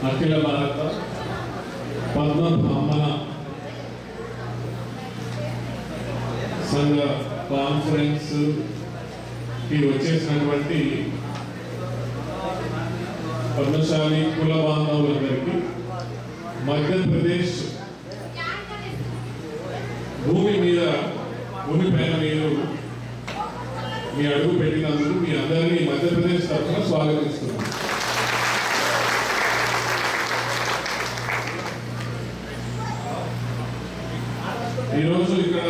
అఖిల భారత పద్మ బ్రాహ్మణ సంఘ కాన్ఫరెన్స్ కి వచ్చేసినటువంటి పద్మశాలి కుల బాంధవులందరికీ మధ్యప్రదేశ్ భూమి మీద భూమి పైన మీరు మీ అడుగు పెట్టినందుకు మీ అందరినీ మధ్యప్రదేశ్ తరఫున స్వాగతిస్తున్నాను ఈరోజు ఇక్కడ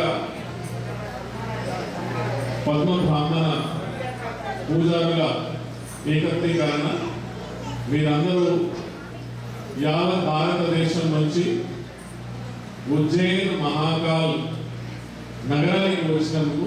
పద్మ బ్రాహ్మణ పూజారుల ఏకత్రీకరణ మీరందరూ యావత్ భారతదేశం నుంచి ఉజ్జయిన్ మహాకాల్ నగరానికి వచ్చినందుకు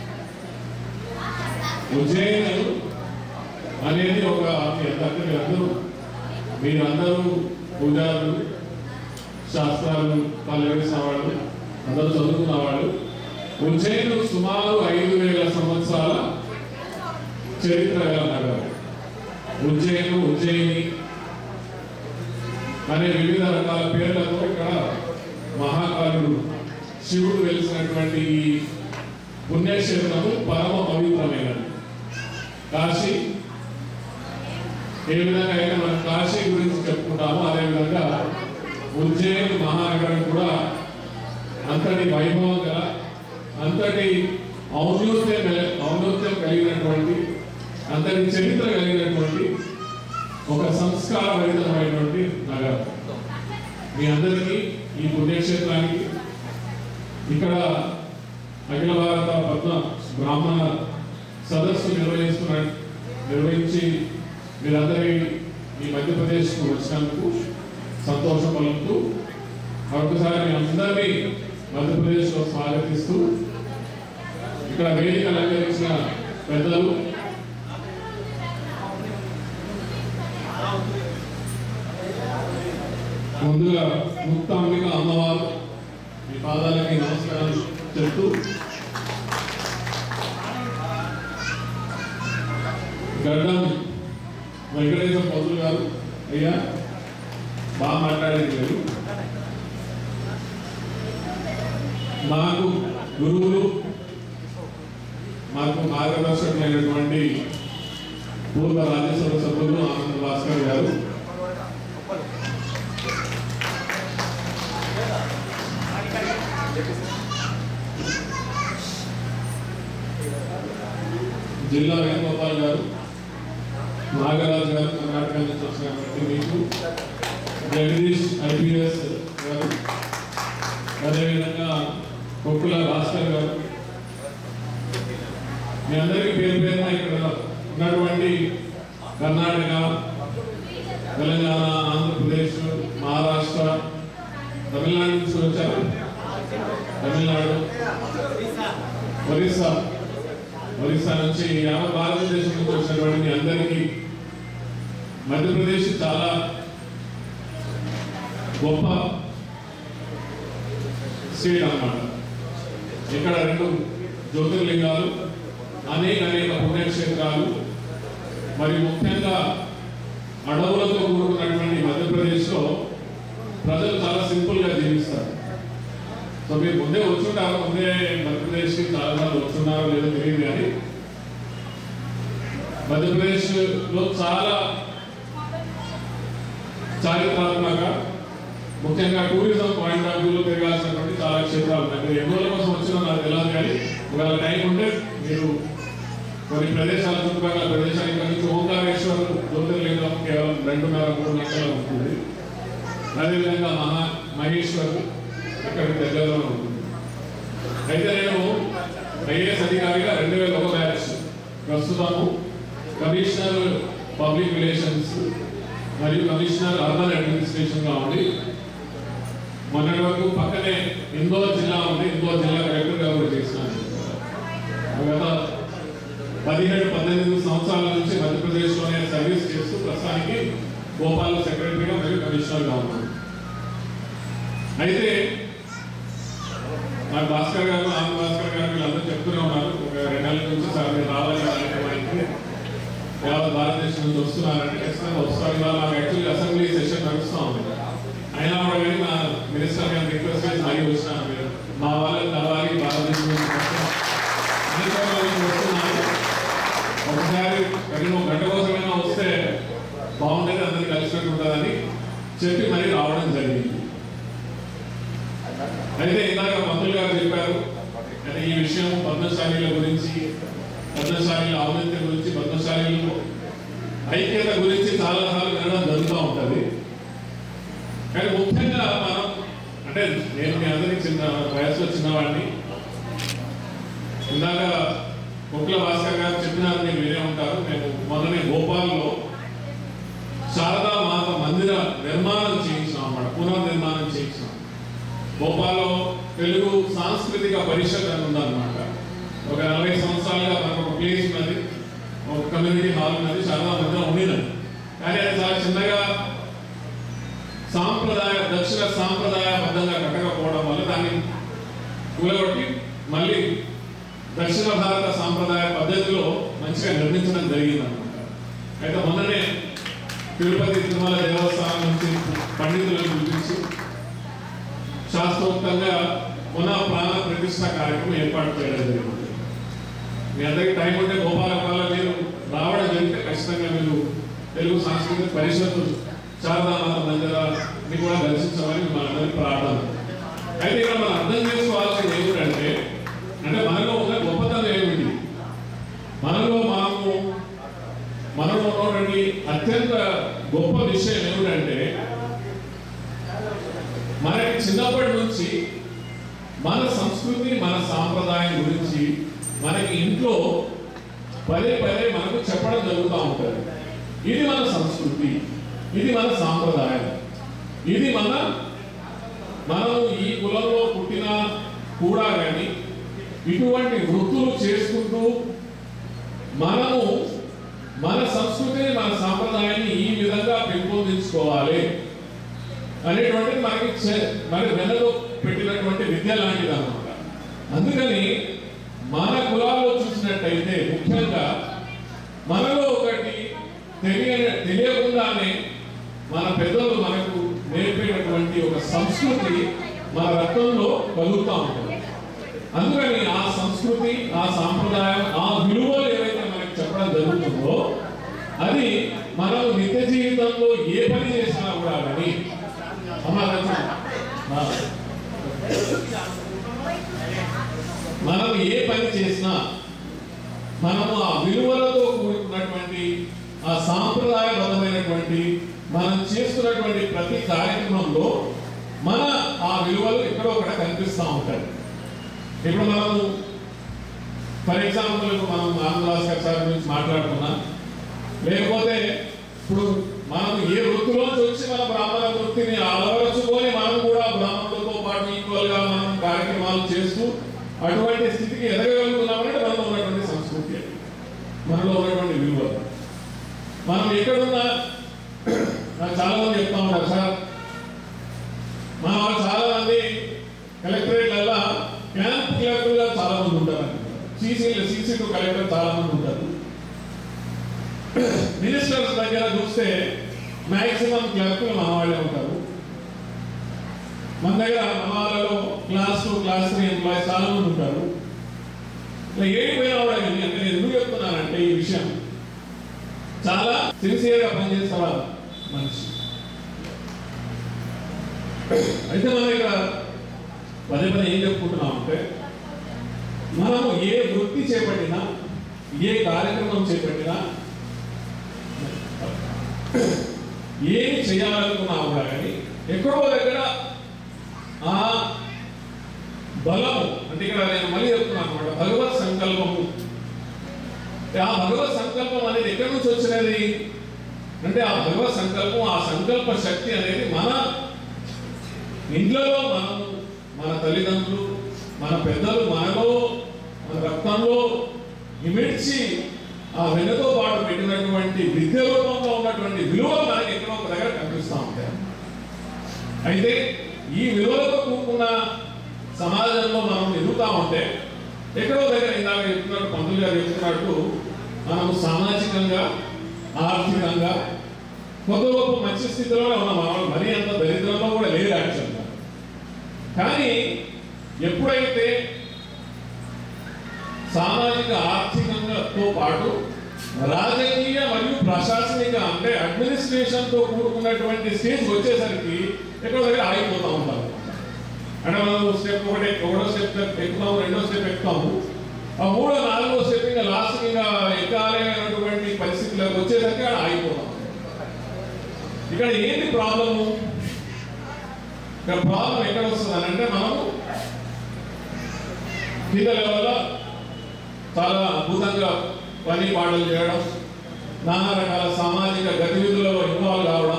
ఉజ్జయిన్ అనేది ఒక మీ అందరికీ అందరూ మీరందరూ పూజారులు శాస్త్రాలు పల్లెవేసిన వాళ్ళు అందరూ చదువుకున్న వాళ్ళు ఉజ్జయిన్ సుమారు ఐదు వేల సంవత్సరాల చరిత్ర గల నగరం ఉజ్జయిన్ ఉజ్జయిని అనే వివిధ రకాల పేర్లతో ఇక్కడ మహాకాలుడు శివుడు వెలిసినటువంటి ఈ పుణ్యక్షేత్రము పరమ పవిత్రమైనది కాశీ ఏ విధంగా అయితే మనం కాశీ గురించి చెప్పుకుంటామో అదేవిధంగా ఉజ్జయిన్ మహానగరం కూడా అంతటి వైభవం గల అంతటి ఔన్నత్యం కల- ఔన్నత్యం కలిగినటువంటి అంతటి చరిత్ర కలిగినటువంటి ఒక సంస్కారభరితమైనటువంటి నగరం మీ అందరికీ ఈ పుణ్యక్షేత్రానికి ఇక్కడ అఖిల భారత పద్మ బ్రాహ్మణ సదస్సు నిర్వహిస్తున్న నిర్వహించి మీరందరి ఈ మధ్యప్రదేశ్కు వచ్చినందుకు సంతోషం పలుకుతూ మరొకసారి మీ అందరినీ మధ్యప్రదేశ్లో స్వాగతిస్తూ ఇక్కడ వేదిక అలంకరించిన పెద్దలు ముందుగా ముక్తాంబిక అమ్మవారు మీ పాదాలకి నమస్కారం చెప్తూ గడ్డం వెంకటేశ్వర పౌరులు గారు అయ్యా బాగా మాట్లాడేది లేదు మాకు గురువులు మాకు మార్గదర్శకులైనటువంటి పూర్వ రాజ్యసభ సభ్యులు ఆనంద్ భాస్కర్ గారు జిల్లా వేణుగోపాల్ గారు నాగరాజు గారు కర్ణాటక నుంచి వచ్చినటువంటి మీకు జగదీష్ ఐపీఎస్ గారు అదేవిధంగా కొక్కుల భాస్కర్ గారు మీ అందరికీ పేరు పేరున ఇక్కడ ఉన్నటువంటి కర్ణాటక తెలంగాణ ఆంధ్రప్రదేశ్ మహారాష్ట్ర తమిళనాడు నుంచి వచ్చారు తమిళనాడు ఒరిస్సా ఒరిస్సా నుంచి యావత్ భారతదేశం నుంచి వచ్చినటువంటి మీ అందరికీ మధ్యప్రదేశ్ చాలా గొప్ప స్టేట్ అన్నమాట ఇక్కడ రెండు జ్యోతిర్లింగాలు అనేక అనేక పుణ్యక్షేత్రాలు మరి ముఖ్యంగా అడవులతో కూడుకున్నటువంటి మధ్యప్రదేశ్లో ప్రజలు చాలా సింపుల్ గా జీవిస్తారు సో మీరు ముందే వచ్చుంటారు ముందే మధ్యప్రదేశ్కి చాలా సార్లు వచ్చున్నారో లేదో తెలియదు కానీ మధ్యప్రదేశ్ లో చాలా చారిత్రాత్మక ముఖ్యంగా టూరిజం పాయింట్ ఆఫ్ వ్యూలో తిరగాల్సినటువంటి చాలా క్షేత్రాలు ఉన్నాయి మీరు ఎన్నో కోసం వచ్చినా నాకు తెలియదు కానీ ఒకవేళ టైం ఉంటే మీరు కొన్ని ప్రదేశాల చుట్టుపక్కల ప్రదేశాలు ఇక్కడ నుంచి ఓంకారేశ్వర జ్యోతిర్లింగం కేవలం రెండున్నర మూడు గంటల ఉంటుంది అదేవిధంగా మహా మహేశ్వర్ ఇక్కడ దగ్గరలో ఉంటుంది అయితే నేను ఐఏఎస్ అధికారిగా రెండు వేల ఒక బ్యాచ్ ప్రస్తుతము కమిషనర్ పబ్లిక్ రిలేషన్స్ మరియు కమిషనర్ అర్బన్ అడ్మినిస్ట్రేషన్ గా ఉండి మొన్నటి వరకు పక్కనే ఇందోర్ జిల్లా ఉంది ఇందోర్ జిల్లా కలెక్టర్ గా కూడా చేసినాను గత పదిహేడు పద్దెనిమిది సంవత్సరాల నుంచి మధ్యప్రదేశ్లోనే సర్వీస్ చేస్తూ ప్రస్తుతానికి భోపాల్ సెక్రటరీగా మరియు కమిషనర్గా ఉన్నాను అయితే నాకు భాస్కర్ గారు ఆనంద్ భాస్కర్ గారు వీళ్ళందరూ చెప్తూనే ఉన్నారు ఒక రెండు నెలల నుంచి సార్ మీరు రావాలి కార్యక్రమానికి యావత్ భారతదేశం నుంచి వస్తున్నారంటే ఖచ్చితంగా వస్తారు ఇవాళ నాకు యాక్చువల్లీ అసెంబ్లీ సెషన్ నడుస్తూ ఉంది అయినా కూడా కానీ మా మినిస్టర్ గారిని రిక్వెస్ట్ చేసి మరీ వచ్చినాను మీరు మా వాళ్ళని కలవాలి భారతదేశం నుంచి మొత్తం అన్ని చోట్ల నుంచి వస్తున్నారు ఒకసారి కనీసం ఒక గంట కోసమైనా వస్తే బాగుండేది అందరినీ కలిసినట్టు ఉంటుందని చెప్పి మరీ రావడం జరిగింది అయితే ఇందాక మంత్రులు గారు చెప్పారు అంటే ఈ విషయం పద్మశాలీల గురించి పద్మశాలీల అవినీతి గురించి పద్మశాలీలు ఐక్యత గురించి చాలా సార్లు వినడం జరుగుతూ ఉంటుంది కానీ ముఖ్యంగా మనం అంటే నేను మీ అందరికి చిన్న వయసులో చిన్నవాడిని ఇందాక కుట్ల భాస్కర్ గారు చెప్పినారు మీరు వినే ఉంటారు మేము మొన్ననే భోపాల్లో శారదా మాత మందిర నిర్మాణం చేయించినాం అన్నమాట పునర్నిర్మాణం చేయించినాం భోపాల్లో తెలుగు సాంస్కృతిక పరిషత్ అని ఉందన్నమాట ఒక నలభై సంవత్సరాలుగా మనకు ఒక ప్లేస్ ఉన్నది ఒక కమ్యూనిటీ హాల్ ఉన్నది శారదా మందిరం ఉండినది కానీ అది చాలా చిన్నగా సాంప్రదాయ దక్షిణ సాంప్రదాయబద్ధంగా కట్టకపోవడం వల్ల దాన్ని కూలగొట్టి మళ్ళీ దక్షిణ భారత సాంప్రదాయ పద్ధతిలో మంచిగా నిర్మించడం జరిగిందన్నమాట అయితే మొన్ననే తిరుపతి తిరుమల దేవస్థానం నుంచి పండితులను పిలిపించి శాస్త్రోక్తంగా పునః ప్రాణ ప్రతిష్ట కార్యక్రమం ఏర్పాటు చేయడం జరిగింది మీ అందరికీ టైం ఉంటే గోపాలపాల మీరు రావడం జరిగితే ఖచ్చితంగా మీరు తెలుగు సాంస్కృతిక పరిషత్తు శారదామాత మందిరాన్ని కూడా దర్శించాలని మనందరికీ ప్రార్థన అయితే ఇక్కడ మనం అర్థం చేసుకోవాల్సింది ఏమిటంటే అంటే మనలో ఉన్న గొప్పతనం ఏమిటి మనలో మనము మనలో ఉన్నటువంటి అత్యంత గొప్ప విషయం ఏమిటంటే మనకి చిన్నప్పటి నుంచి మన సంస్కృతి మన సాంప్రదాయం గురించి మనకి ఇంట్లో పదే పదే మనకు చెప్పడం జరుగుతూ ఉంటుంది ఇది మన సంస్కృతి ఇది మన సాంప్రదాయం ఇది మన మనం ఈ కులంలో పుట్టినా కూడా కానీ ఇటువంటి వృత్తులు చేసుకుంటూ మనము మన సంస్కృతిని మన సాంప్రదాయాన్ని ఈ విధంగా పెంపొందించుకోవాలి అనేటువంటిది మనకి చే- మరి వెనలో పెట్టినటువంటి విద్య లాంటిది అనమాట అందుకని మన కులాల్లో చూసినట్టయితే ముఖ్యంగా మనలో ఒకటి తెలియ తెలియకుండానే మన పెద్దలు మనకు నేర్పేటటువంటి ఒక సంస్కృతి మన రక్తంలో కలుగుతూ ఉంటుంది అందుకని ఆ సంస్కృతి ఆ సాంప్రదాయం ఆ విలువలు ఏవైతే మనకి చెప్పడం జరుగుతుందో అది మనం నిత్య జీవితంలో ఏ పని చేసినా కూడా కానీ అమ్మా రచన. ఆ. మనం ఏ పని చేసినా మనము ఆ విలువలతో కూడుకున్నటువంటి ఆ సాంప్రదాయబద్ధమైనటువంటి మనం చేస్తున్నటువంటి ప్రతి కార్యక్రమంలో మన ఆ విలువలు ఎక్కడో ఒకడ కనిపిస్తూ ఉంటాయి ఇప్పుడు మనము ఫర్ ఎగ్జాంపుల్ మనం ఆంధ్రరాజ్ సార్ గురించి మాట్లాడుకున్నాం లేకపోతే ఇప్పుడు మనం ఏ వృత్తిలోంచి వచ్చి మన బ్రాహ్మణ వృత్తిని అలవరుచుకొని మనం కూడా బ్రాహ్మణులతో పాటు ఈక్వల్ గా మనం కార్యక్రమాలు చేస్తూ అటువంటి స్థితికి ఎదగలుగుతున్నామంటే మనలో ఉన్నటువంటి సంస్కృతి అది. మనలో ఉన్నటువంటి విలువలు మనం ఎక్కడున్నా నాకు చాలా మంది చెప్తా ఉంటారు సార్ మన వాళ్ళు చాలా మంది కలెక్టరేట్లల్లో క్యాంప్ క్లర్క్లుగా చాలా మంది ఉంటారు సీసీ సీసీ టు కలెక్టర్ చాలా మంది ఉంటారు మినిస్టర్స్ దగ్గర చూస్తే మాక్సిమం క్లర్కులు మన వాళ్ళే ఉంటారు మన దగ్గర మన వాళ్ళలో class two class three employees చాలా మంది ఉంటారు ఇలా ఏడిపోయినా కూడా కానీ అంటే నేను ఎందుకు చెప్తున్నానంటే ఈ విషయం చాలా సిన్సియర్గా పనిచేస్తారు మనిషి అయితే మనం ఇక్కడ పదే పదే ఏం చెప్పుకుంటున్నాం అంటే మనము ఏ వృత్తి చేపట్టినా ఏ కార్యక్రమం చేపట్టినా ఏమి చేయాలనుకున్నా కూడా కానీ ఎక్కడో దగ్గర ఆ బలము అంటే ఇక్కడ నేను మళ్ళీ చెప్తున్నాను అనమాట భగవత్ సంకల్పము ఆ భగవత్ సంకల్పం అనేది ఎక్కడి నుంచి వచ్చినది అంటే ఆ భగవత్ సంకల్పం ఆ సంకల్ప శక్తి అనేది మన ఇంట్లలో మనము మన తల్లిదండ్రులు మన పెద్దలు మనలో మన రక్తంలో ఇమిడ్చి ఆ వెనతో పాటు పెట్టినటువంటి విద్య రూపంలో ఉన్నటువంటి విలువలు మనకి ఎక్కడో ఒక దగ్గర కనిపిస్తూ ఉంటాయి అయితే ఈ విలువలతో కూడుకున్న సమాజంలో మనం ఎదుగుతా ఉంటే ఎక్కడో దగ్గర ఇందాక చెప్తున్నట్టు పంతులు గారు చెప్తున్నట్టు మనము సామాజికంగా ఆర్థికంగా కొత్త గొప్ప మంచి స్థితిలోనే ఉన్నాం మనం మరీ అంత దరిద్రంలో కూడా లేదు యాక్చువల్గా కానీ ఎప్పుడైతే సామాజిక ఆర్థికంగాతో పాటు రాజకీయ మరియు ప్రశాసనిక అంటే అడ్మినిస్ట్రేషన్ తో కూడుకున్నటువంటి స్టేజ్ వచ్చేసరికి ఎక్కడో దగ్గర ఆగిపోతా ఉంటాం అంటే మనం స్టెప్ ఒకటి ఒకటో స్టెప్ ఎక్కుతాము రెండో స్టెప్ ఎక్కుతాము ఆ మూడో నాలుగో స్టెప్ ఇంకా లాస్ట్ ఇంకా ఎక్కాలైనటువంటి పరిస్థితులకు వచ్చేసరికి అక్కడ ఆగిపోతాం ఇక్కడ ఏంటి ప్రాబ్లము ఇక్కడ ప్రాబ్లం ఎక్కడ వస్తుంది అంటే మనము కింద లెవెల్లో చాలా అద్భుతంగా పని పాటలు చేయడం నానా రకాల సామాజిక గతివిధులలో ఇన్వాల్వ్ కావడం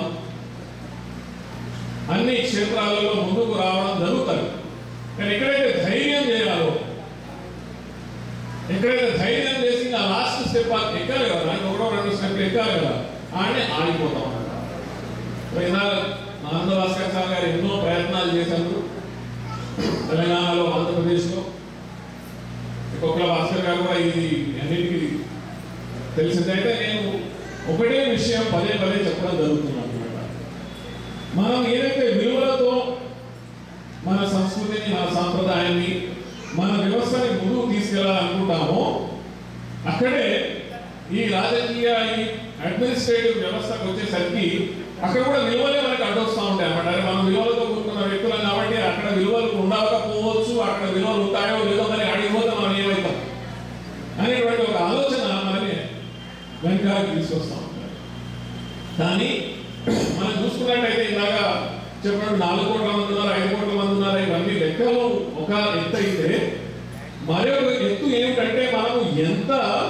అన్ని క్షేత్రాలలో ముందుకు రావడం జరుగుతుంది కానీ ఎక్కడైతే ధైర్యం చేయాలో ఎక్కడైతే ధైర్యం చేసి ఆ లాస్ట్ స్టెప్ ఎక్కాలి కదా నాకు ఒకటో రెండు స్టెప్ ఎక్కాలి కదా ఆడనే ఆగిపోతాం ఇందాక ఆనంద భాస్కర్ సార్ గారు ఎన్నో ప్రయత్నాలు చేశారు తెలంగాణలో ఆంధ్రప్రదేశ్లో కుక్కల భాస్కర్ గారు కూడా ఇది అన్నిటికీ తెలిసిందైతే నేను ఒకటే విషయం పదే పదే చెప్పడం జరుగుతుంది అన్నమాట మనం ఏదైతే విలువలతో మన సంస్కృతిని మన సాంప్రదాయాన్ని మన వ్యవస్థని ముందుకు తీసుకెళ్లాలనుకుంటామో అక్కడే ఈ రాజకీయ ఈ అడ్మినిస్ట్రేటివ్ వ్యవస్థకు వచ్చేసరికి అక్కడ కూడా విలువలే మనకి అడ్డొస్తూ ఉంటాయి అన్నమాట అరే మనం విలువలతో కూడుకున్న వ్యక్తులం కాబట్టి అక్కడ విలువలు ఉండకపోవచ్చు అక్కడ విలువలు ఉంటాయో లేదో మరి అడిగిపోతే మనం ఏమవుతాం అనేటువంటి ఒక ఆలోచన మనని వెనకాలకి తీసుకొస్తాం కానీ మనం చూసుకున్నట్టయితే ఇందాక చెప్పినట్టు నాలుగు కోట్ల మంది ఉన్నారు ఐదు కోట్ల మంది ఉన్నారు ఇవన్నీ లెక్కలు ఒక ఎత్తు అయితే మరొక ఎత్తు ఏమిటంటే మనము ఎంత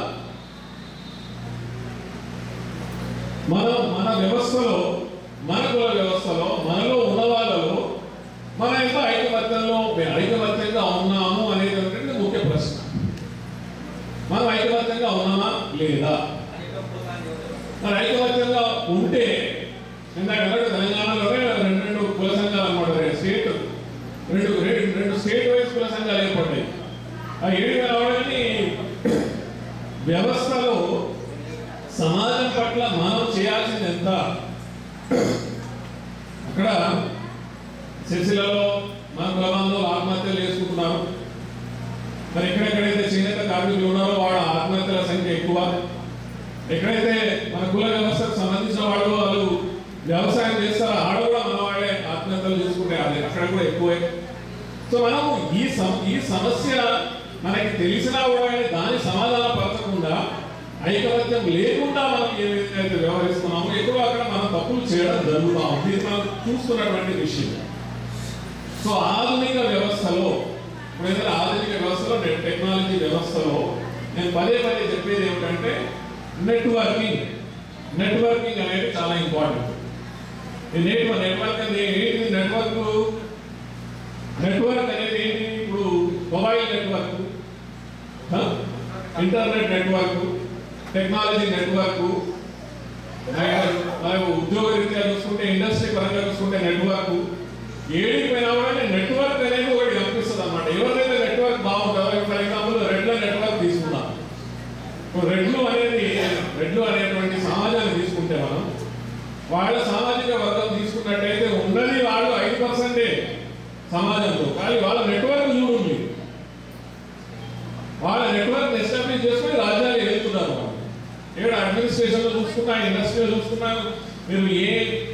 మన మన వ్యవస్థలో మన కుల వ్యవస్థలో మనలో ఉన్న వాళ్ళలో మన ఎంత ఐకమత్యంలో ఐకమత్యంగా ఉన్నాము అనేటటువంటి ముఖ్య ప్రశ్న మనం ఐకమత్యంగా ఉన్నామా లేదా మరి ఐకమత్యంగా ఉంటే ఇందాక అన్నట్టు తెలంగాణలోనే రెండు రెండు కుల సంఘాలు అనమాట స్టేట్ రెండు రెండు రెండు స్టేట్ వైజ్ కుల సంఘాలు ఏర్పడ్డాయి ఆ ఏడు రావడాన్ని వ్యవస్థలో సమాజం పట్ల మనం చేయాల్సింది ఎంత అక్కడ సిరిసిల్లలో మన కులబంధువులు ఆత్మహత్యలు చేసుకుంటున్నారు మరి ఎక్కడెక్కడైతే చేనేత కార్మికులు ఉన్నారో వాళ్ళ ఆత్మహత్యల సంఖ్య ఎక్కువ ఎక్కడైతే మన కుల వ్యవస్థకు సంబంధించిన వాళ్ళు వాళ్ళు వ్యవసాయం చేస్తారో ఆడ కూడా మన వాళ్ళే ఆత్మహత్యలు చేసుకుంటే అది అక్కడ కూడా ఎక్కువే సో మనము ఈ సమ ఈ సమస్య మనకి తెలిసినా కూడా కానీ దాని సమాధానం పరచకుండా ఐకమత్యం లేకుండా మనం ఏ విధంగా అయితే వ్యవహరిస్తున్నామో ఎక్కువ అక్కడ మనం తప్పులు చేయడం జరుగుతా ఉంది ఇది మనం చూస్తున్నటువంటి విషయం సో ఆధునిక వ్యవస్థలో ఇప్పుడు ఏదైనా ఆధునిక వ్యవస్థలో టె- టెక్నాలజీ వ్యవస్థలో నేను పదే పదే చెప్పేది ఏమిటంటే నెట్వర్కింగ్ నెట్వర్కింగ్ అనేది చాలా ఇంపార్టెంట్ ఈ నెట్వర్క్ నెట్వర్క్ అనేది ఏంటి నెట్వర్క్ నెట్వర్క్ అనేది ఏంటి ఇప్పుడు mobile network internet network technology network ఉద్యోగ రీత్యా చూసుకుంటే ఇండస్ట్రీ పరంగా చూసుకుంటే నెట్వర్క్ ఏడికి పోయినా కూడా నెట్వర్క్ అనేది ఒకటి కనిపిస్తుంది అనమాట ఎవరైతే నెట్వర్క్ బాగుంటుందో ఫర్ ఎగ్జాంపుల్ రెడ్ల నెట్వర్క్ తీసుకుందాం ఇప్పుడు రెడ్లు అనేది రెడ్లు అనేటువంటి సమాజాన్ని తీసుకుంటే మనం వాళ్ళ సామాజిక వర్గం తీసుకున్నట్టయితే ఉన్నది వాళ్ళు ఐదు పర్సెంటే సమాజంలో కానీ వాళ్ళ నెట్వర్క్ చూడండి వాళ్ళ నెట్వర్క్ ఎస్టాబ్లిష్ చేసుకుని రాజ్యాలు వెళ్తున్నారు వాళ్ళు. ఇక్కడ అడ్మినిస్ట్రేషన్లో చూసుకున్నా ఇండస్ట్రీలో చూసుకున్నా మీరు ఏ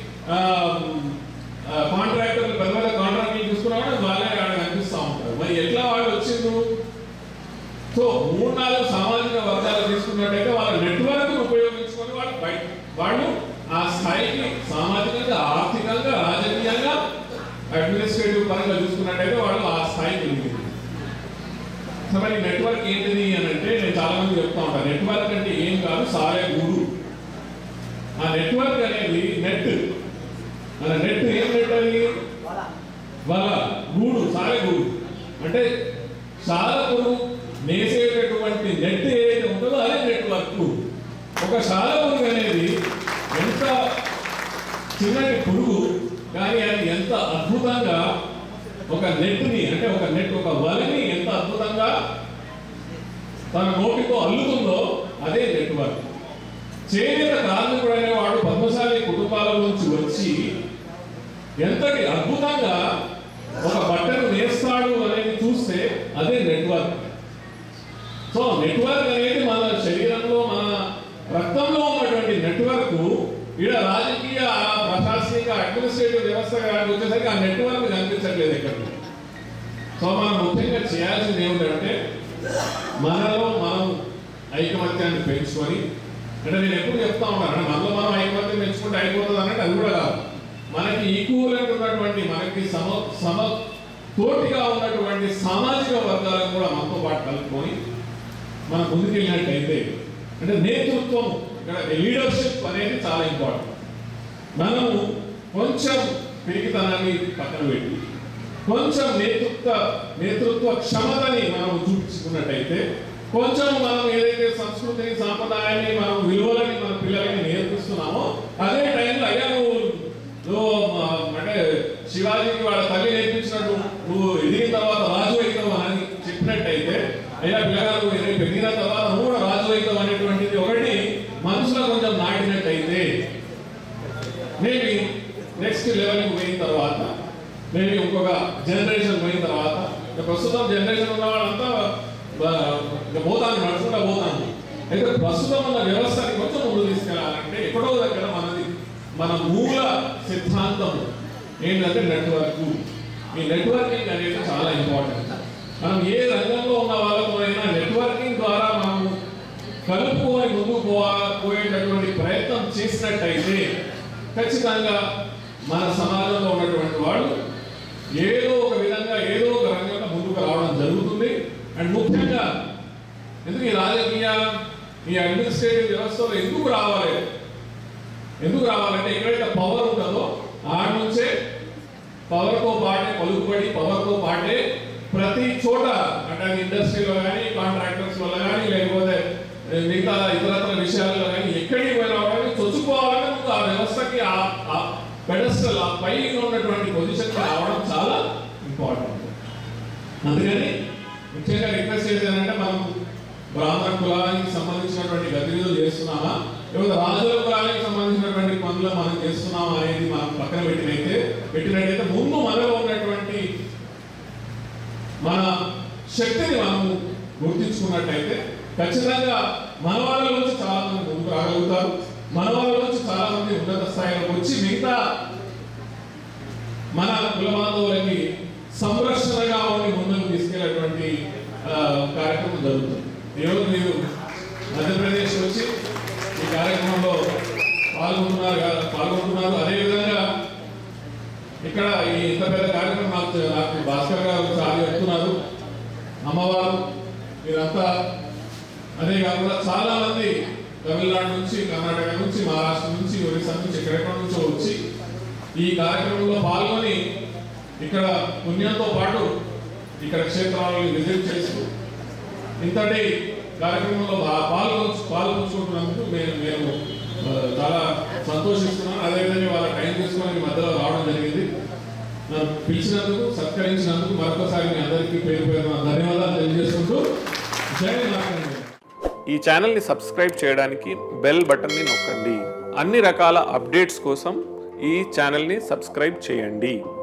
కాంట్రాక్టర్ పెద్ద పెద్ద కాంట్రాక్ట్లు చూసుకున్నా కూడా వాళ్ళే ఆడ కనిపిస్తూ ఉంటారు మరి ఎట్లా వాళ్ళు వచ్చిండ్రు సో మూడు నాలుగు సామాజిక వర్గాలు తీసుకున్నట్టయితే వాళ్ళ నెట్వర్క్ ఉపయోగించుకొని వాళ్ళు బయట వాళ్ళు ఆ స్థాయికి సామాజికంగా ఆర్థికంగా రాజకీయంగా అడ్మినిస్ట్రేటివ్ పరంగా చూసుకున్నట్టయితే వాళ్ళు ఆ స్థాయికి వెళ్ళింది సో మరి నెట్వర్క్ ఏంటిది అని అంటే నేను చాలా మంది చెప్తా ఉంటాను నెట్వర్క్ అంటే ఏం కాదు సారే గూడు ఆ నెట్వర్క్ అనేది నెట్ మన నెట్ ఏం నెట్ అది వల గూడు సారే గూడు అంటే సాలకుడు నేసేటటువంటి నెట్ ఏదైతే ఉంటుందో అదే నెట్వర్క్ ఒక సాలకుడు అనేది ఎంత చిన్నటి పురుగు కానీ అది ఎంత అద్భుతంగా ఒక నెట్ని అంటే ఒక నెట్ ఒక వలని ఎంత అద్భుతంగా తన నోటితో అల్లుతుందో అదే నెట్వర్క్ చేనేత కార్మికుడు అనేవాడు పద్మశాలి కుటుంబాల నుంచి వచ్చి ఎంతటి అద్భుతంగా ఒక బట్టను నేస్తాడు అనేది చూస్తే అదే నెట్వర్క్ సో నెట్వర్క్ అనేది మన శరీరంలో మన రక్తంలో ఉన్నటువంటి నెట్వర్క్ ఇక్కడ రాజకీయ ప్రశాసనిక అడ్మినిస్ట్రేటివ్ వ్యవస్థ గారికి వచ్చేసరికి ఆ నెట్వర్క్ కనిపించట్లేదు ఎక్కడ సో మనం ముఖ్యంగా చేయాల్సింది ఏమిటంటే మనలో మనం ఐకమత్యాన్ని పెంచుకొని అంటే నేను ఎప్పుడు చెప్తా ఉంటాను అంటే మనలో మనం ఐకమత్యం పెంచుకుంటే అయిపోతుంది అన్నట్టు అది కూడా కాదు మనకి ఈక్వల్ ఉన్నటువంటి మనకి సమ సమ తోటిగా ఉన్నటువంటి సామాజిక వర్గాలను కూడా మనతో పాటు కలుపుకొని మనం ముందుకెళ్ళినట్టయితే అంటే నేతృత్వం ఇక్కడ లీడర్షిప్ అనేది చాలా ఇంపార్టెంట్ మనము కొంచెం పిరికితనాన్ని పక్కన పెట్టి కొంచెం నేతృత్వ నేతృత్వ క్షమతని మనం చూపించుకున్నట్టయితే కొంచెం మనం ఏదైతే సంస్కృతిని సాంప్రదాయాన్ని మనం విలువలని మన పిల్లలకి నేర్పిస్తున్నామో అదే టైంలో అయ్యా నువ్వు నువ్వు ఆ, అంటే శివాజీకి వాళ్ళ తల్లి నేర్పించినట్టు నువ్వు ఎదిగిన తర్వాత రాజు అవుతావు అని చెప్పినట్టయితే అయ్యా పిల్లగారు ఎదిగి పెరిగిన తర్వాత నువ్వు కూడా రాజు అవుతావు అనేటువంటిది ఒకటి మనసులో కొంచెం నాటినట్టయితే మేబీ నెక్స్ట్ లెవెల్కి పోయిన తర్వాత మేబీ ఇంకొక జనరేషన్ పోయిన తర్వాత ఇక ప్రస్తుతం జనరేషన్ ఉన్న వాళ్ళంతా బ- ఇక పోతాను నడుచుకుంటా పోతాను అయితే ప్రస్తుతం ఉన్న వ్యవస్థని కొంచెం ముందు తీసుకెళ్ళాలంటే ఎక్కడో దగ్గర మనది మన మూల సిద్ధాంతం ఏంటంటే నెట్వర్క్ ఈ నెట్వర్కింగ్ అనేది చాలా ఇంపార్టెంట్ మనం ఏ రంగంలో ఉన్న వాళ్ళతోనైనా నెట్వర్కింగ్ ద్వారా మనము కలుపుకొని ముందుకు పోవా పోయేటటువంటి ప్రయత్నం చేసినట్టయితే ఖచ్చితంగా మన సమాజంలో ఉన్నటువంటి వాళ్ళు ఏదో ఒక విధంగా ఏదో ఒక రంగంలో ముందుకు రావడం జరుగుతుంది అండ్ ముఖ్యంగా ఎందుకు ఈ రాజకీయ ఈ అడ్మినిస్ట్రేటివ్ వ్యవస్థలో ఎందుకు రావాలి ఎందుకు రావాలంటే ఎక్కడైతే పవర్ ఉంటుందో ఆడ నుంచే పవర్తో పాటే పలుకుబడి పవర్తో పాటే ప్రతి చోట అంటే అది ఇండస్ట్రీలో కానీ కాంట్రాక్టర్స్ వల్ల కానీ లేకపోతే ఏ, మిగతా ఇతరత్ర విషయాల్లో కానీ ఎక్కడికి పోయినా కానీ చొచ్చుకోవాలంటే ముందు ఆ వ్యవస్థకి ఆ పెడస్టల్ ఆ పై ఉన్నటువంటి పొజిషన్ రావడం చాలా ఇంపార్టెంట్ అందుకని ముఖ్యంగా రిక్వెస్ట్ చేసేదంటే మనం బ్రాహ్మణ కులానికి సంబంధించినటువంటి గతివిధులు చేస్తున్నామా లేకపోతే రాజుల కులానికి సంబంధించినటువంటి పనులు మనం చేస్తున్నామా అనేది మనం పక్కన పెట్టినైతే పెట్టినట్టయితే ముందు మనలో ఉన్నటువంటి మన శక్తిని మనం గుర్తించుకున్నట్టయితే ఖచ్చితంగా మన వాళ్ళ నుంచి చాలా మంది ముందుకు రాగలుగుతారు మన వాళ్ళ నుంచి చాలా మంది ఉన్నత స్థాయిలోకి వచ్చి మిగతా మన కుల బాంధవులకి సంరక్షణగా ఉండి ముందుకు తీసుకెళ్ళేటువంటి ఆ, కార్యక్రమం జరుగుతుంది ఈరోజు మీరు మధ్యప్రదేశ్ వచ్చి ఈ కార్యక్రమంలో పాల్గొంటున్నారు కదా- పాల్గొంటున్నారు అదేవిధంగా ఇక్కడ ఈ ఇంత పెద్ద కార్యక్రమం నాకు నాకు భాస్కర్ గారు చాలా చెప్తున్నారు అమ్మవారు మీరంతా అదే కాకుండా చాలా మంది తమిళనాడు నుంచి కర్ణాటక నుంచి మహారాష్ట్ర నుంచి ఒరిస్సా నుంచి ఎక్కడెక్కడ నుంచో వచ్చి ఈ కార్యక్రమంలో పాల్గొని ఇక్కడ పుణ్యంతో పాటు ఇక్కడ క్షేత్రాలను విజిట్ చేస్తూ ఇంతటి కార్యక్రమంలో పా- పాల్గొ పాల్గొంచుకుంటున్నందుకు మేము మేము ఆ, చాలా సంతోషిస్తున్నాను అదేవిధంగా వాళ్ళ టైం తీసుకొని మీ మధ్యలో రావడం జరిగింది నన్ను పిలిచినందుకు సత్కరించినందుకు మరొకసారి మీ అందరికీ పేరు పేరు ధన్యవాదాలు తెలియజేసుకుంటూ జై నారాయణ ఈ ఛానల్ని సబ్స్క్రైబ్ చేయడానికి బెల్ బటన్ని నొక్కండి అన్ని రకాల అప్డేట్స్ కోసం ఈ ఛానల్ని సబ్స్క్రైబ్ చేయండి